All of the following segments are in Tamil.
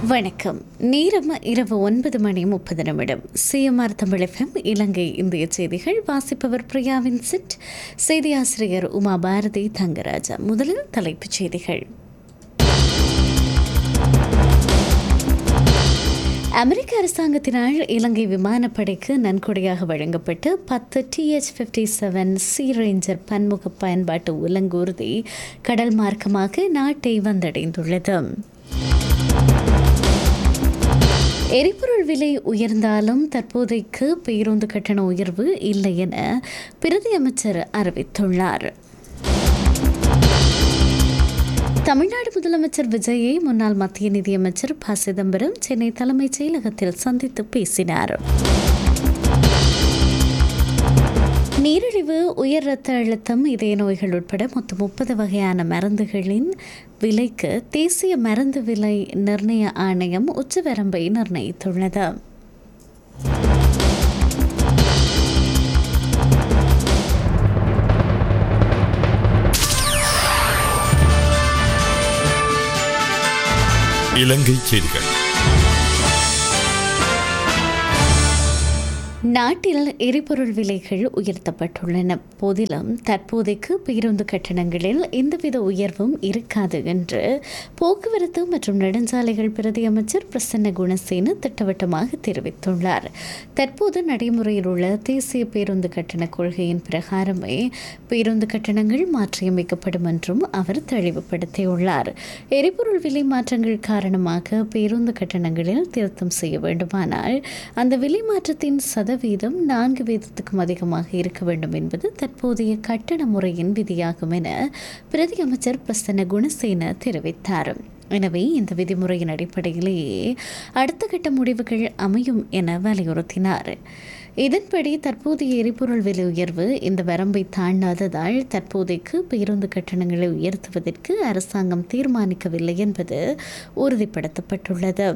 வணக்கம் நேரம் இரவு ஒன்பது மணி முப்பது நிமிடம் சிஎம்ஆர் தமிழகம் இலங்கை இந்திய செய்திகள் வாசிப்பவர் பிரியா வின்சென்ட் செய்தி ஆசிரியர் உமா பாரதி தங்கராஜா முதலில் தலைப்புச் செய்திகள் அமெரிக்க அரசாங்கத்தினால் இலங்கை விமானப்படைக்கு நன்கொடையாக வழங்கப்பட்ட பத்து DH fifty seven C ranger பன்முக பயன்பாட்டு உலங்கூர்தி கடல் மார்க்கமாக நாட்டை வந்தடைந்துள்ளது எரிபொருள் விலை உயர்ந்தாலும் தற்போதைக்கு பேருந்து கட்டண உயர்வு இல்லை என பிரதி அமைச்சர் அறிவித்துள்ளார் தமிழ்நாடு முதலமைச்சர் விஜயை முன்னாள் மத்திய நிதியமைச்சர் ப சிதம்பரம் சென்னை தலைமைச் செயலகத்தில் சந்தித்து பேசினார் நீரிழிவு உயர் இரத்த அழுத்தம் இதய நோய்கள் உட்பட மொத்தம் முப்பது வகையான மருந்துகளின் விலைக்கு தேசிய மருந்து விலை நிர்ணய ஆணையம் உச்சவரம்பை நிர்ணயித்துள்ளது இலங்கை செய்திகள் நாட்டில் எரிபொருள் விலைகள் உயர்த்தப்பட்டுள்ளன போதிலும் தற்போதைக்கு பேருந்து கட்டணங்களில் எந்தவித உயர்வும் இருக்காது என்று போக்குவரத்து மற்றும் நெடுஞ்சாலைகள் பிரதி அமைச்சர் பிரசன்ன குணசேன திட்டவட்டமாக தெரிவித்துள்ளார் தற்போது நடைமுறையில் உள்ள தேசிய பேருந்து கட்டண கொள்கையின் பிரகாரமே பேருந்து கட்டணங்கள் மாற்றியமைக்கப்படும் என்றும் அவர் தெளிவுபடுத்தியுள்ளார் எரிபொருள் விலை மாற்றங்கள் காரணமாக பேருந்து கட்டணங்களில் திருத்தம் செய்ய வேண்டுமானால் அந்த விலை மாற்றத்தின் சதவீதம் நான்கு வீதத்துக்கும் அதிகமாக இருக்க வேண்டும் என்பது தற்போதைய கட்டண முறையின் விதியாகும் என பிரதி அமைச்சர் பிரசன்ன குணசேன தெரிவித்தார் எனவே இந்த விதிமுறையின் அடிப்படையிலேயே அடுத்த கட்ட முடிவுகள் அமையும் என வலியுறுத்தினார் இதன்படி தற்போதைய எரிபொருள் விலை உயர்வு இந்த வரம்பை தாண்டாததால் தற்போதைக்கு பேருந்து கட்டணங்களை உயர்த்துவதற்கு அரசாங்கம் தீர்மானிக்கவில்லை என்பது உறுதிப்படுத்தப்பட்டுள்ளது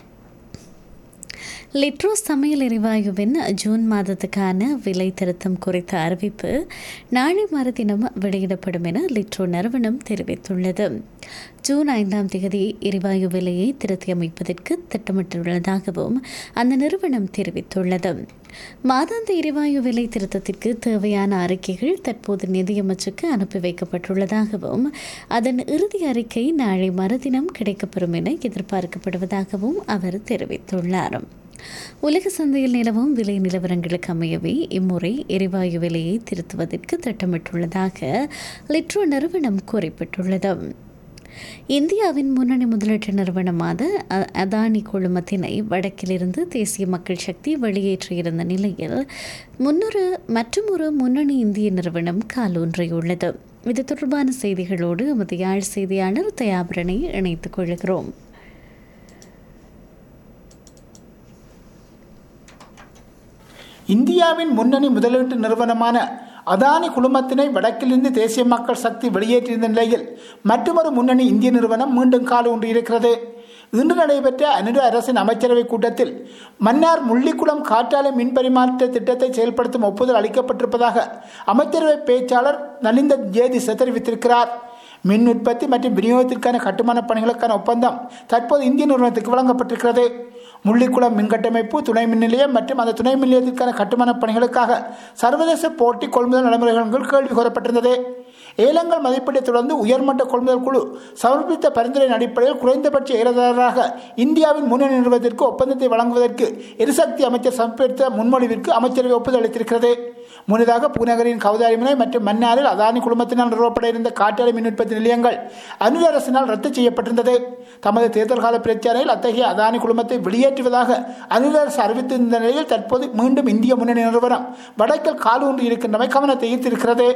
லிட்ரோ சமையல் எரிவாயுவின் ஜூன் மாதத்துக்கான விலை திருத்தம் குறித்த அறிவிப்பு நாளை மறுதினம் வெளியிடப்படும் என லிட்ரோ நிறுவனம் தெரிவித்துள்ளது ஜூன் ஐந்தாம் தேதி எரிவாயு விலையை திருத்தி அமைப்பதற்கு திட்டமிட்டுள்ளதாகவும் அந்த நிறுவனம் தெரிவித்துள்ளது மாதாந்த எரிவாயு விலை திருத்தத்திற்கு தேவையான அறிக்கைகள் தற்போது நிதியமைச்சுக்கு அனுப்பி வைக்கப்பட்டுள்ளதாகவும் அதன் இறுதி அறிக்கை நாளை மறுதினம் கிடைக்கப்பெறும் என எதிர்பார்க்கப்படுவதாகவும் அவர் தெரிவித்துள்ளார் உலக சந்தையில் நிலவும் விலை நிலவரங்களுக்கு அமையவே இம்முறை எரிவாயு விலையை திருத்துவதற்கு திட்டமிட்டுள்ளதாக லிட்ரோ நிறுவனம் குறிப்பிட்டுள்ளது இந்தியாவின் முன்னணி முதலீட்டு நிறுவனமான அ- அதானி குழுமத்தினை வடக்கிலிருந்து தேசிய மக்கள் சக்தி வெளியேற்றியிருந்த நிலையில் முன்னொரு மற்றொரு முன்னணி இந்திய நிறுவனம் காலூன்றியுள்ளது இது தொடர்பான செய்திகளோடு எமது யாழ் செய்தியாளர் தயாபரனை இணைத்துக் கொள்கிறோம் இந்தியாவின் முன்னணி முதலீட்டு நிறுவனமான அதானி குழுமத்தினை வடக்கிலிருந்து தேசிய மக்கள் சக்தி வெளியேற்றியிருந்த நிலையில் மற்றொரு முன்னணி இந்திய நிறுவனம் மீண்டும் கால் இருக்கிறது இன்று நடைபெற்ற அனுர அரசின் அமைச்சரவை கூட்டத்தில் மன்னார் முள்ளிக்குளம் காற்றாலை மின் பரிமாற்ற திட்டத்தை செயல்படுத்தும் ஒப்புதல் அளிக்கப்பட்டிருப்பதாக அமைச்சரவை பேச்சாளர் நலிந்த ஜேதிஸ் தெரிவித்திருக்கிறார் மின் உற்பத்தி மற்றும் விநியோகத்திற்கான கட்டுமான பணிகளுக்கான ஒப்பந்தம் தற்போது இந்திய நிறுவனத்துக்கு வழங்கப்பட்டிருக்கிறது முள்ளிக்குளம் மின் கட்டமைப்பு துணை மின் நிலையம் மற்றும் அந்த துணை மின் நிலையத்திற்கான கட்டுமான பணிகளுக்காக சர்வதேச போட்டி கொள்முதல் நடைமுறைகள் கீழ் கேள்வி கூறப்பட்டிருந்தது ஏலங்கள் மதிப்பீட்டை தொடர்ந்து உயர்மட்ட கொள்முதல் குழு சமர்ப்பித்த பரிந்துரையின் அடிப்படையில் குறைந்தபட்ச ஏலதாரராக இந்தியாவின் முன்னணி நிறுவனத்திற்கு ஒப்பந்தத்தை வழங்குவதற்கு எரிசக்தி அமைச்சர் சமர்ப்பித்த முன்மொழிவிற்கு அமைச்சரவை ஒப்புதல் அளித்திருக்கிறது முன்னதாக பூநகரின் கௌதாரிமனை மற்றும் மன்னாரில் அதானி குழுமத்தினால் நிறுவப்பட இருந்த காற்றாலை மின் உற்பத்தி நிலையங்கள் அனுர அரசினால் ரத்து செய்யப்பட்டிருந்தது தமது தேர்தல் கால பிரச்சாரையில் அத்தகைய அதானி குழுமத்தை வெளியேற்றுவதாக அனுர அரசு அறிவித்திருந்த நிலையில் தற்போது மீண்டும் இந்திய முன்னணி நிறுவனம் வடக்கில் காலூன்றி இருக்கின்றமை கவனத்தை ஈர்த்திருக்கிறது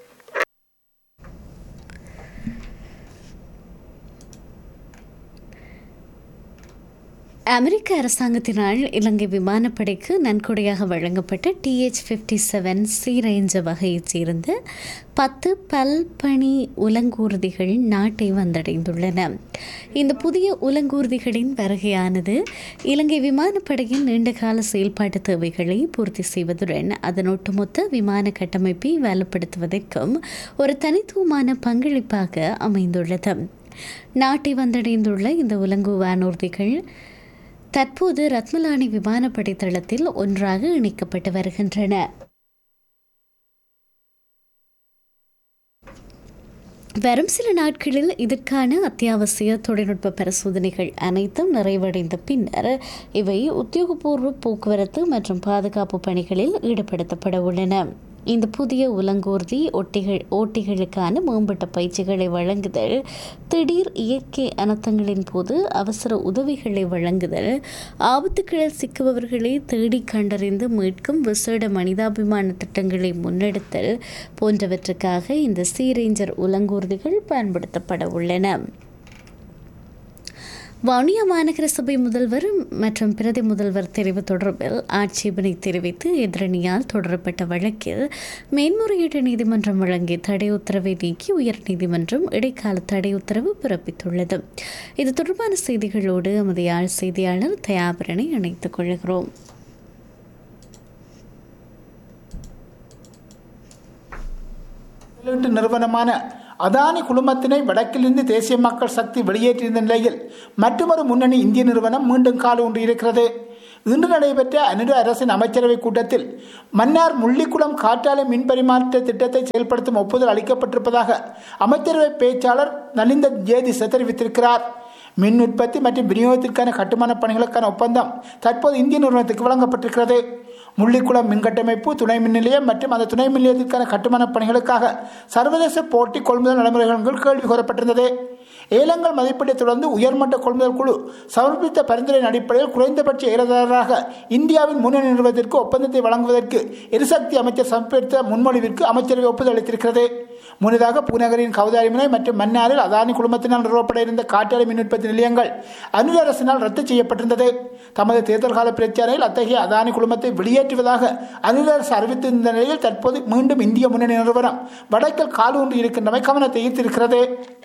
அமெரிக்க அரசாங்கத்தினால் இலங்கை விமானப்படைக்கு நன்கொடையாக வழங்கப்பட்ட DH fifty seven C range வகையைச் சேர்ந்த பத்து பல்பணி உலங்கூர்திகள் நாட்டை வந்தடைந்துள்ளன இந்த புதிய உலங்கூர்திகளின் வருகையானது இலங்கை விமானப்படையின் நீண்டகால செயல்பாட்டு தேவைகளை பூர்த்தி செய்வதுடன் அதன் ஒட்டுமொத்த விமான கட்டமைப்பை வலுப்படுத்துவதற்கும் ஒரு தனித்துவமான பங்களிப்பாக அமைந்துள்ளது நாட்டை வந்தடைந்துள்ள இந்த உலங்கு வானூர்திகள் தற்போது ரத்மலானி விமானப்படை தளத்தில் ஒன்றாக இணைக்கப்பட்டு வருகின்றன வரும் சில நாட்களில் இதற்கான அத்தியாவசிய தொழில்நுட்ப பரிசோதனைகள் அனைத்தும் நிறைவடைந்த பின்னர் இவை உத்தியோகபூர்வ போக்குவரத்து மற்றும் பாதுகாப்பு பணிகளில் ஈடுபடுத்தப்பட உள்ளன இந்த புதிய உலங்கூர்தி ஒட்டிகள் ஓட்டிகளுக்கான மேம்பட்ட பயிற்சிகளை வழங்குதல் திடீர் இயற்கை அனர்த்தங்களின் போது அவசர உதவிகளை வழங்குதல் ஆபத்துகளில் சிக்குபவர்களை தேடி கண்டறிந்து மீட்கும் விசேட மனிதாபிமான திட்டங்களை முன்னெடுத்தல் போன்றவற்றுக்காக இந்த சீரேஞ்சர் உலங்கூர்திகள் பயன்படுத்தப்பட உள்ளன வவுனியா மாநகர சபை முதல்வர் மற்றும் பிரதி முதல்வர் தெரிவு தொடர்பில் ஆட்சேபனை தெரிவித்து எதிரணியால் தொடரப்பட்ட வழக்கில் மேன்முறையீட்டு நீதிமன்றம் வழங்கிய தடை உத்தரவை நீக்கி உயர்நீதிமன்றம் இடைக்கால தடை உத்தரவு பிறப்பித்துள்ளது இது தொடர்பான செய்திகளோடு எமது யாழ் செய்தியாளர் தயாபரனை இணைத்துக் கொள்கிறோம் முதலீட்டு நிறுவனமான அதானி குழுமத்தினை வடக்கிலிருந்து தேசிய மக்கள் சக்தி வெளியேற்றியிருந்த நிலையில் மற்றொரு முன்னணி இந்திய நிறுவனம் மீண்டும் கால் ஒன்று இருக்கிறது இன்று நடைபெற்ற அனுர அரசின் அமைச்சரவை கூட்டத்தில் மன்னார் முள்ளிக்குளம் காற்றாலை மின் பரிமாற்ற திட்டத்தை செயல்படுத்தும் ஒப்புதல் அளிக்கப்பட்டிருப்பதாக அமைச்சரவை பேச்சாளர் நலிந்த ஜேதிச தெரிவித்திருக்கிறார் மின் உற்பத்தி மற்றும் விநியோகத்திற்கான கட்டுமான பணிகளுக்கான ஒப்பந்தம் தற்போது இந்திய நிறுவனத்துக்கு வழங்கப்பட்டிருக்கிறது முள்ளிக்குளம் மின்கட்டமைப்பு துணை மின் நிலையம் மற்றும் அந்த துணை மின் நிலையத்திற்கான கட்டுமான பணிகளுக்காக சர்வதேச போட்டி கொள்முதல் நடைமுறைகள் கேள்வி கூறப்பட்டிருந்தது ஏலங்கள் மதிப்பீட்டை தொடர்ந்து உயர்மட்ட கொள்முதல் குழு சமர்ப்பித்த பரிந்துரையின் அடிப்படையில் குறைந்தபட்ச ஏலதாரராக இந்தியாவின் முன்னணி நிறுவனத்திற்கு ஒப்பந்தத்தை வழங்குவதற்கு எரிசக்தி அமைச்சர் சமர்ப்பித்த முன்மொழிவிற்கு அமைச்சரவை ஒப்புதல் அளித்திருக்கிறது முன்னதாக பூநகரின் கௌதாரிமனை மற்றும் மன்னாரில் அதானி குழுமத்தினால் நிறுவப்பட இருந்த காற்றாலை மின் உற்பத்தி நிலையங்கள் அனுர அரசினால் ரத்து செய்யப்பட்டிருந்தது தமது தேர்தல் கால பிரச்சாரையில் அத்தகைய அதானி குழுமத்தை வெளியேற்றுவதாக அனுர அரசு அறிவித்திருந்த நிலையில் தற்போது மீண்டும் இந்திய முன்னணி நிறுவனம் வடக்கில் கால் ஊன்றி இருக்கின்றமை கவனத்தை ஈர்த்திருக்கிறது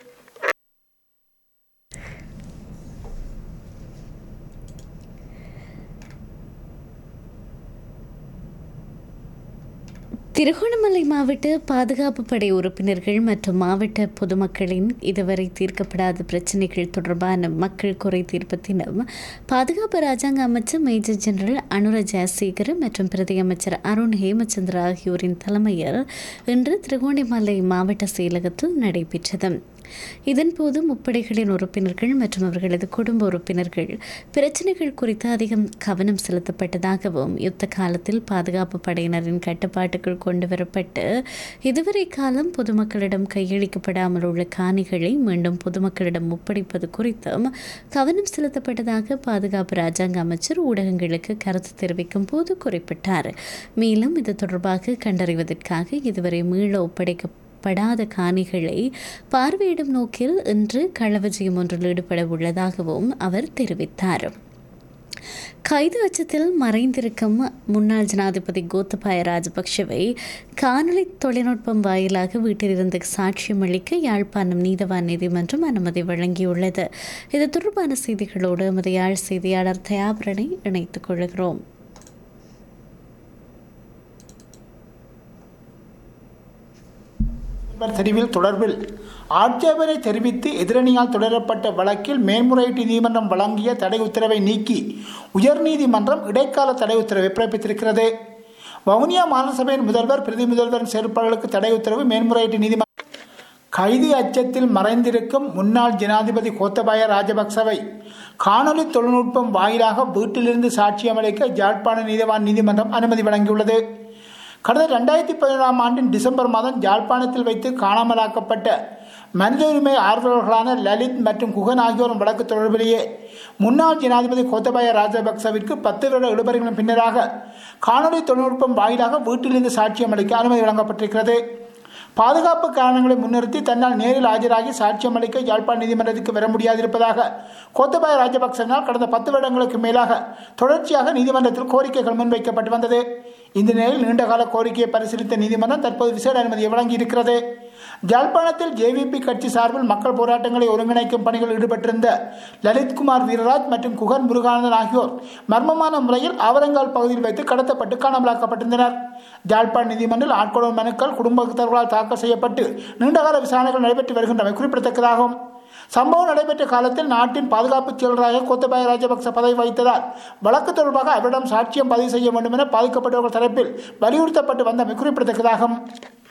திருகோணமலை மாவட்ட பாதுகாப்பு படை உறுப்பினர்கள் மற்றும் மாவட்ட பொதுமக்களின் இதுவரை தீர்க்கப்படாத பிரச்சினைகள் தொடர்பான மக்கள் குறை தீர்ப்பு தினம் பாதுகாப்பு ராஜாங்க அமைச்சர் மேஜர் ஜெனரல் அனுர ஜெயசேகர் மற்றும் பிரதி அமைச்சர் அருண் ஹேமச்சந்திர ஆகியோரின் தலைமையில் இன்று திருகோணமலை மாவட்ட செயலகத்தில் நடைபெற்றது இதன்போது முப்படைகளின் உறுப்பினர்கள் மற்றும் அவர்களது குடும்ப உறுப்பினர்கள் பிரச்சனைகள் குறித்து அதிகம் கவனம் செலுத்தப்பட்டதாகவும் யுத்த காலத்தில் பாதுகாப்பு படையினரின் கட்டுப்பாட்டுக்குள் கொண்டு வரப்பட்டு இதுவரை காலம் பொதுமக்களிடம் கையளிக்கப்படாமல் உள்ள காணிகளை மீண்டும் பொதுமக்களிடம் ஒப்படைப்பது குறித்தும் கவனம் செலுத்தப்பட்டதாக பாதுகாப்பு ராஜாங்க அமைச்சர் ஊடகங்களுக்கு கருத்து தெரிவிக்கும் போது குறிப்பிட்டார் மேலும் இது தொடர்பாக கண்டறிவதற்காக இதுவரை மீள ஒப்படைக்க படாத காணிகளை பார்வையிடும் நோக்கில் இன்று களவஜயம் ஒன்றில் ஈடுபட உள்ளதாகவும் அவர் தெரிவித்தார் கைது அச்சத்தில் மறைந்திருக்கும் முன்னாள் ஜனாதிபதி கோத்தபாய ராஜபக்ஷவை காணொலி தொழில்நுட்பம் வாயிலாக வீட்டிலிருந்து சாட்சியம் அளிக்க யாழ்ப்பாணம் நீதவான் நீதிமன்றம் அனுமதி வழங்கியுள்ளது இது தொடர்பான செய்திகளோடு எமது யாழ் செய்தியாளர் தயாபரனை இணைத்துக் கொள்கிறோம் தெரிவில் தொடர்பில் ஆட்சேபனை தெரிவித்து எதிரணியால் தொடரப்பட்ட வழக்கில் மேன்முறையீட்டு நீதிமன்றம் வழங்கிய தடை உத்தரவை நீக்கி உயர்நீதிமன்றம் இடைக்கால தடை உத்தரவை பிறப்பித்திருக்கிறது வவுனியா மாநசபையின் முதல்வர் பிரதி முதல்வரின் செயற்பாடுகளுக்கு தடை உத்தரவு மேன்முறையீட்டு நீதிமன்றம் கைது அச்சத்தில் மறைந்திருக்கும் முன்னாள் ஜனாதிபதி கோத்தபாய ராஜபக்சவை காணொலி தொழில்நுட்பம் வாயிலாக வீட்டிலிருந்து சாட்சியம் அளிக்க ஜாழ்ப்பாண நீதிவான் நீதிமன்றம் அனுமதி வழங்கியுள்ளது கடந்த ரெண்டாயிரத்தி பதினேழாம் ஆண்டின் டிசம்பர் மாதம் யாழ்ப்பாணத்தில் வைத்து காணாமலாக்கப்பட்ட மனித உரிமை ஆர்வலர்களான லலித் மற்றும் குகன் ஆகியோரும் வழக்கு தொடர்பிலேயே முன்னாள் ஜனாதிபதி கோத்தபாய ராஜபக்சவிற்கு பத்து வருட இழுபறிகளின் பின்னராக காணொலி தொழில்நுட்பம் வாயிலாக வீட்டிலிருந்து சாட்சியம் அளிக்க அனுமதி வழங்கப்பட்டிருக்கிறது பாதுகாப்பு காரணங்களை முன்னிறுத்தி தன்னால் நேரில் ஆஜராகி சாட்சியம் அளிக்க யாழ்ப்பாண நீதிமன்றத்துக்கு வர முடியாதிருப்பதாக கோத்தபாய ராஜபக்சனால் கடந்த பத்து வருடங்களுக்கு மேலாக தொடர்ச்சியாக நீதிமன்றத்தில் கோரிக்கைகள் முன்வைக்கப்பட்டு வந்தது இந்த நிலையில் நீண்டகால கோரிக்கையை பரிசீலித்த நீதிமன்றம் தற்போது விசேட அனுமதியை வழங்கியிருக்கிறது ஜாழ்ப்பாணத்தில் ஜேவிபி கட்சி சார்பில் மக்கள் போராட்டங்களை ஒருங்கிணைக்கும் பணிகளில் ஈடுபட்டிருந்த லலித்குமார் வீரராஜ் மற்றும் குகன் முருகானந்தன் ஆகியோர் மர்மமான முறையில் ஆவரங்கால் பகுதியில் வைத்து கடத்தப்பட்டு காணாமலாக்கப்பட்டிருந்தனர் ஜாழ்ப்பாண நீதிமன்றில் ஆட்கொள்ளும் மனுக்கள் குடும்பத்தவர்களால் தாக்கல் செய்யப்பட்டு நீண்டகால விசாரணைகள் நடைபெற்று வருகின்றமை குறிப்பிடத்தக்கதாகும் சம்பவம் நடைபெற்ற காலத்தில் நாட்டின் பாதுகாப்பு செயலராக கோத்தபாய ராஜபக்ச பதவி வகித்ததால் வழக்கு தொடர்பாக அவரிடம் சாட்சியம் பதிவு செய்ய வேண்டும் என பாதிக்கப்பட்டவர்கள் தரப்பில் வலியுறுத்தப்பட்டு வந்தமை குறிப்பிடத்தக்கதாகும்